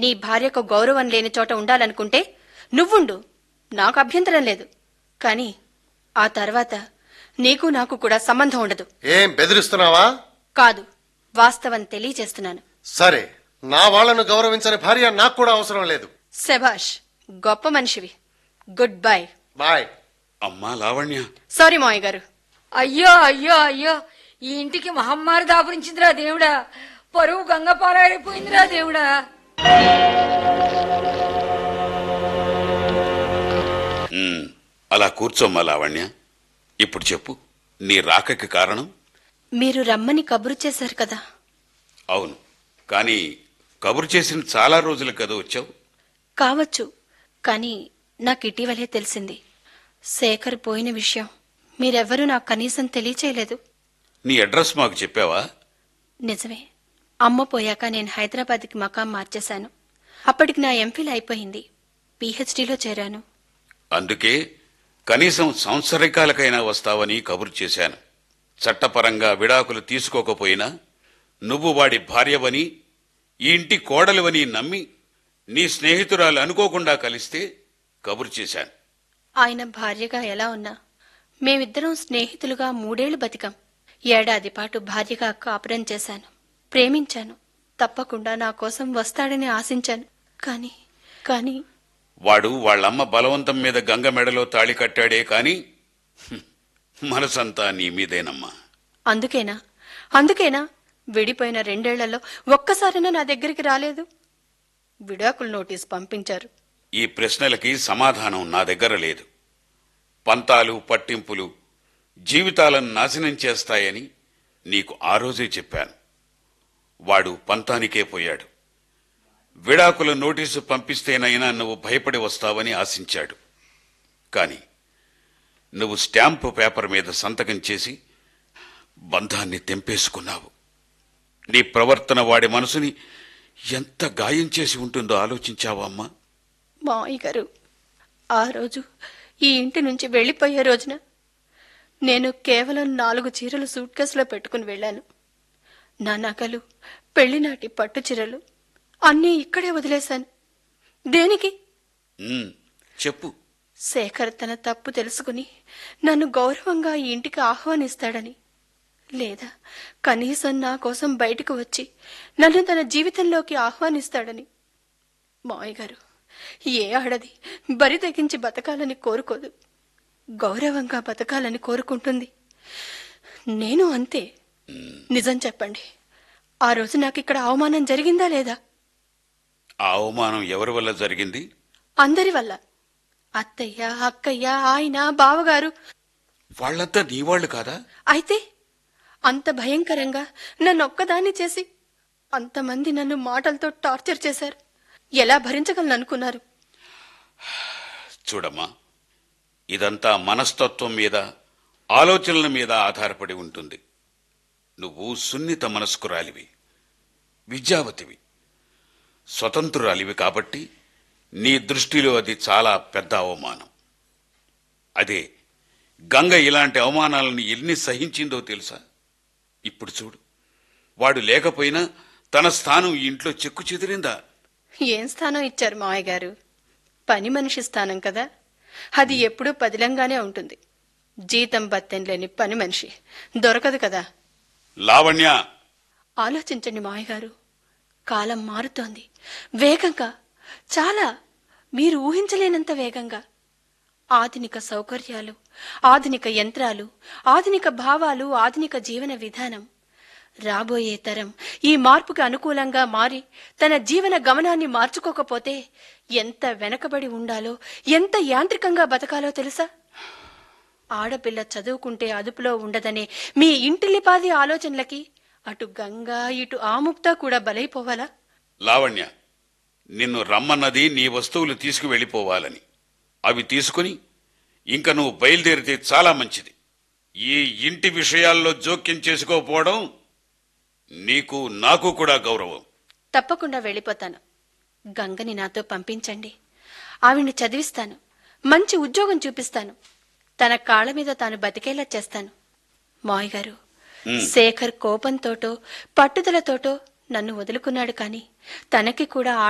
నీ భార్యకు గౌరవం లేని చోట ఉండాలనుకుంటే నువ్వుండు నాకు అభ్యంతరం లేదు కానీ ఆ తర్వాత నీకు నాకు కూడా సంబంధం ఉండదు ఏం బెదిరిస్తున్నావా కాదు వాస్తవం తెలియజేస్తున్నాను సరే నా వాళ్ళను గౌరవించని భార్య నాకు కూడా అవసరం లేదు శభాష్ గొప్ప మనిషివి గుడ్ బై బాయ్ అమ్మా లావణ్య సారీ మావయ్య గారు అయ్యో అయ్యో అయ్యో ఈ ఇంటికి మహమ్మారి దాపురించిందిరా దేవుడా పరువు గంగ పారాడిపోయిందిరా దేవుడా ఉమ్, అలా కూర్చోమ్మా లావణ్య ఇప్పుడు చెప్పు నీ రాకకి కారణం మీరు రమ్మని కబురు చేశారు కదా అవును కానీ కబురు చేసిన చాలా రోజులు కదా వచ్చావు కావచ్చు కానీ నాకు ఇటీవలే తెలిసింది శేఖర్ పోయిన విషయం మీరెవ్వరూ నాకు కనీసం తెలియచేయలేదు నీ అడ్రస్ మాకు చెప్పావా నిజమే అమ్మ పోయాక నేను హైదరాబాద్కి మకాం మార్చేశాను అప్పటికి నా ఎంఫిల్ అయిపోయింది పీహెచ్డీలో చేరాను అందుకే కనీసం సంవత్సరికాలకైనా వస్తావని కబురు చేశాను చట్టపరంగా విడాకులు తీసుకోకపోయినా నువ్వు వాడి భార్యవని ఈ ఇంటి కోడలివని నమ్మి నీ స్నేహితురాలు అనుకోకుండా కలిస్తే కబురు చేశాను ఆయన భార్యగా ఎలా ఉన్నా మేమిద్దరం స్నేహితులుగా మూడేళ్లు బతికాం ఏడాది పాటు భార్యగా కాపురం చేశాను ప్రేమించాను తప్పకుండా నా కోసం వస్తాడని ఆశించాను కానీ కానీ వాడు వాళ్ళమ్మ బలవంతం మీద గంగ మెడలో తాళి కట్టాడే కాని హ్మ్, మనసంతా నీ మీదేనమ్మా అందుకేనా అందుకేనా విడిపోయిన రెండేళ్లలో ఒక్కసారైనా నా దగ్గరికి రాలేదు విడాకుల నోటీస్ పంపించారు ఈ ప్రశ్నలకి సమాధానం నా దగ్గర లేదు పంతాలు పట్టింపులు జీవితాలను నాశనం చేస్తాయని నీకు ఆ రోజే చెప్పాను వాడు పంతానికే పోయాడు విడాకుల నోటీసు పంపిస్తేనైనా నువ్వు భయపడి వస్తావని ఆశించాడు కాని నువ్వు స్టాంపు పేపర్ మీద సంతకం చేసి బంధాన్ని తెంపేసుకున్నావు నీ ప్రవర్తన వాడి మనసుని ఎంత గాయం చేసి ఉంటుందో ఆలోచించావా అమ్మా మావయ్య గారు ఆ రోజు ఈ ఇంటి నుంచి వెళ్ళిపోయే రోజున నేను కేవలం నాలుగు చీరలు సూట్ కేసులో పెట్టుకుని వెళ్ళాను నా నగలు పెళ్లినాటి పట్టు చీరలు అన్నీ ఇక్కడే వదిలేశాను దేనికి ఉమ్, చెప్పు శేఖర్ తన తప్పు తెలుసుకుని నన్ను గౌరవంగా ఈ ఇంటికి ఆహ్వానిస్తాడని లేదా కనీసం నా కోసం బయటకు వచ్చి నన్ను తన జీవితంలోకి ఆహ్వానిస్తాడని మావయ్య గారు ఏ ఆడది బరి తెగించి బతకాలని కోరుకోదు గౌరవంగా బతకాలని కోరుకుంటుంది నేను అంతే నిజం చెప్పండి ఆ రోజు నాకు ఇక్కడ అవమానం జరిగిందా లేదా ఆ అవమానం ఎవరి వల్ల జరిగింది అందరి వల్ల అత్తయ్య అక్కయ్య ఆయన బావగారు వాళ్ళంతా నీవాళ్లు కాదా అయితే అంత భయంకరంగా నన్ను ఒక్కదాన్ని చేసి అంతమంది నన్ను మాటలతో టార్చర్ చేశారు ఎలా భరించగలను అనుకున్నారు చూడమ్మా ఇదంతా మనస్తత్వం మీద ఆలోచనల మీద ఆధారపడి ఉంటుంది నువ్వు సున్నిత మనస్కురాలివి విద్యావతివి స్వతంత్రురాలివి కాబట్టి నీ దృష్టిలో అది చాలా పెద్ద అవమానం అదే గంగ ఇలాంటి అవమానాలను ఎన్ని సహించిందో తెలుసా ఇప్పుడు చూడు వాడు లేకపోయినా తన స్థానం ఈ ఇంట్లో చెక్కు చెదిరిందా ఏం స్థానం ఇచ్చారు మావయ్య గారు పని మనిషి స్థానం కదా అది ఎప్పుడూ పదిలంగానే ఉంటుంది జీతం బత్తెం లేని పని మనిషి దొరకదు కదా లావణ్య ఆలోచించండి మావయ్య గారు కాలం మారుతోంది వేగంగా చాలా మీరు ఊహించలేనంత వేగంగా ఆధునిక సౌకర్యాలు ఆధునిక యంత్రాలు ఆధునిక భావాలు ఆధునిక జీవన విధానం రాబోయే తరం ఈ మార్పుకు అనుకూలంగా మారి తన జీవన గమనాన్ని మార్చుకోకపోతే ఎంత వెనకబడి ఉండాలో ఎంత యాంత్రికంగా బతకాలో తెలుసా ఆడపిల్ల చదువుకుంటే అదుపులో ఉండదనే మీ ఇంటిల్లిపాది ఆలోచనలకి అటు గంగా ఇటు ఆముక్త కూడా బలైపోవాలా లావణ్య నిన్ను రమ్మన్నది నీ వస్తువులు తీసుకువెళ్ళిపోవాలని అవి తీసుకుని ఇంక నువ్వు బయలుదేరితే చాలా మంచిది ఈ ఇంటి విషయాల్లో జోక్యం చేసుకోకపోవడం నీకు నాకు కూడా గౌరవం తప్పకుండా వెళ్ళిపోతాను గంగని నాతో పంపించండి ఆవిడ్ని చదివిస్తాను మంచి ఉద్యోగం చూపిస్తాను తన కాళ్ళ మీద తాను బతికేలా చేస్తాను మాయ్ గారు శేఖర్ కోపంతోటో పట్టుదలతోటో నన్ను వదులుకున్నాడు కాని తనకి కూడా